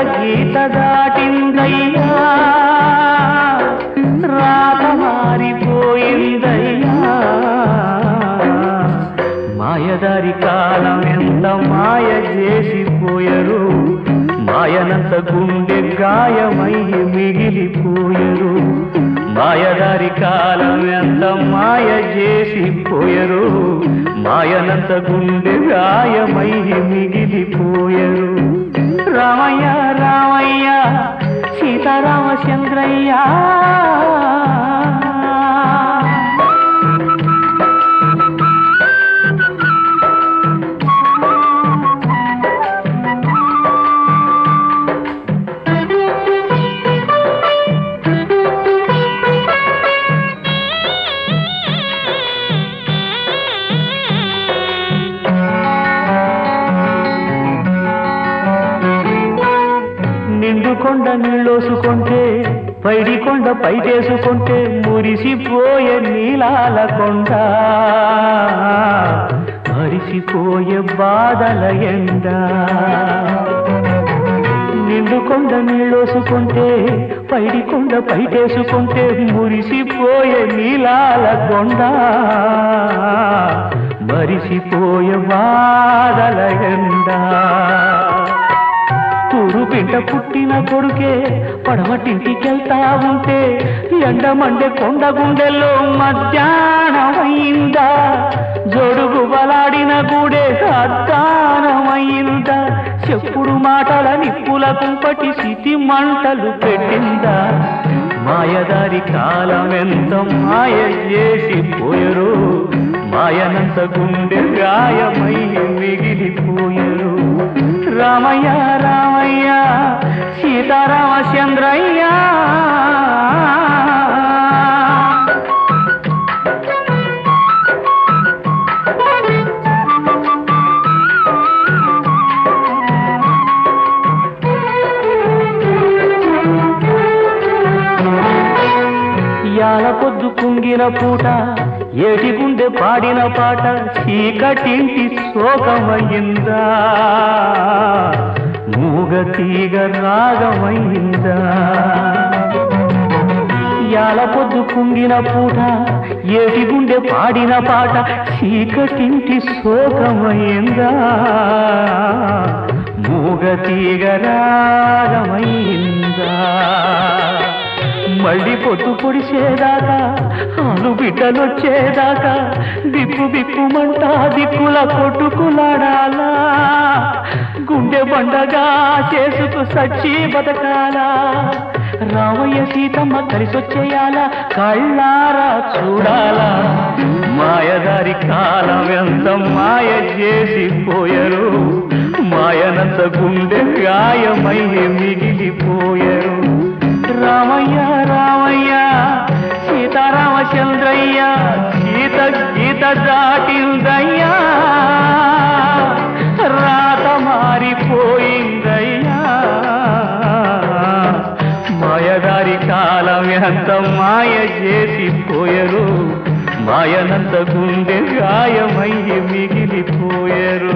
గీత దాటిందయ్యా రాత మారిపోయిందయ్యా మాయదారి కాలం ఎంత మాయ చేసిపోయరు మాయనంత గుండె గాయమై మిగిలిపోయరు మాయదారి కాలం ఎంత మాయ చేసిపోయరు మాయనంత గుండె గాయమై మిగిలిపోయరు రామయ్య రామయ్య సీతారామచంద్రయ్య నిండు కొండ నీళ్ళోసుకుంటే పైడి కొండ పై చేసుకుంటే మురిసిపోయే నీలాల కొండ మరిసిపోయే బాధల ఎండ నిండు కొండ నీళ్ళోసుకుంటే పైడి కొండ పైటేసుకుంటే మురిసిపోయే నీలాల కొండ మరిసిపోయే బాధల ఎండ తూరు బిడ్డ పుట్టిన కొడుకే పడమటింటికెళ్తా ఉంటే ఎండమండే కొండ గుండెల్లో మధ్యాహ్నమైందా జోడుగు బలాడిన గూడే అద్దానమైందా చెప్పుడు మాటల నిప్పుల కుంపటి సిటి మంటలు పెట్టిందా మాయదారి కాలం ఎంత మాయ చేసి పోయరు మాయనంత గుండె గాయమై మిగిలిపోయరు రామయ్య రామయ్య సీతారామచంద్రయ్య యాల పొద్దు కుంగిన పూట ఏటి గుండె పాడిన పాట చీకటింటి శోకమయ్యిందా మూగ తీగ రాగమయ్యిందా యాల పొద్దు కుంగిన పూట ఏటి గుండె పాడిన పాట చీకటింటి శోకమయ్యిందా మూగ తీగ రాగమయ్యిందా మళ్ళీ పొద్దు పొడిచేదాకా ఆలు బిడ్డలొచ్చేదాకా బిక్కు బిక్కుమంట దిక్కుల కొట్టుకులాడాలా గుండె బండగా చేసుకు సచ్చి బతకాలా రామయ్య సీతమ్మ కలిసొచ్చేయాలా కళ్ళారా చూడాలా మాయదారి కాలం ఎంత మాయ చేసిపోయరు మాయనంత గుండె గాయమై మిగిలిపోయరు రామయ్య రామయ్య సీతారామచంద్రయ్య సీత గీత దాటిందయ్యా రాత మారిపోయిందయ్యా మాయదారి కాలం ఎంత మాయ చేసిపోయరు మాయనంత గుండె గాయమై మిగిలిపోయరు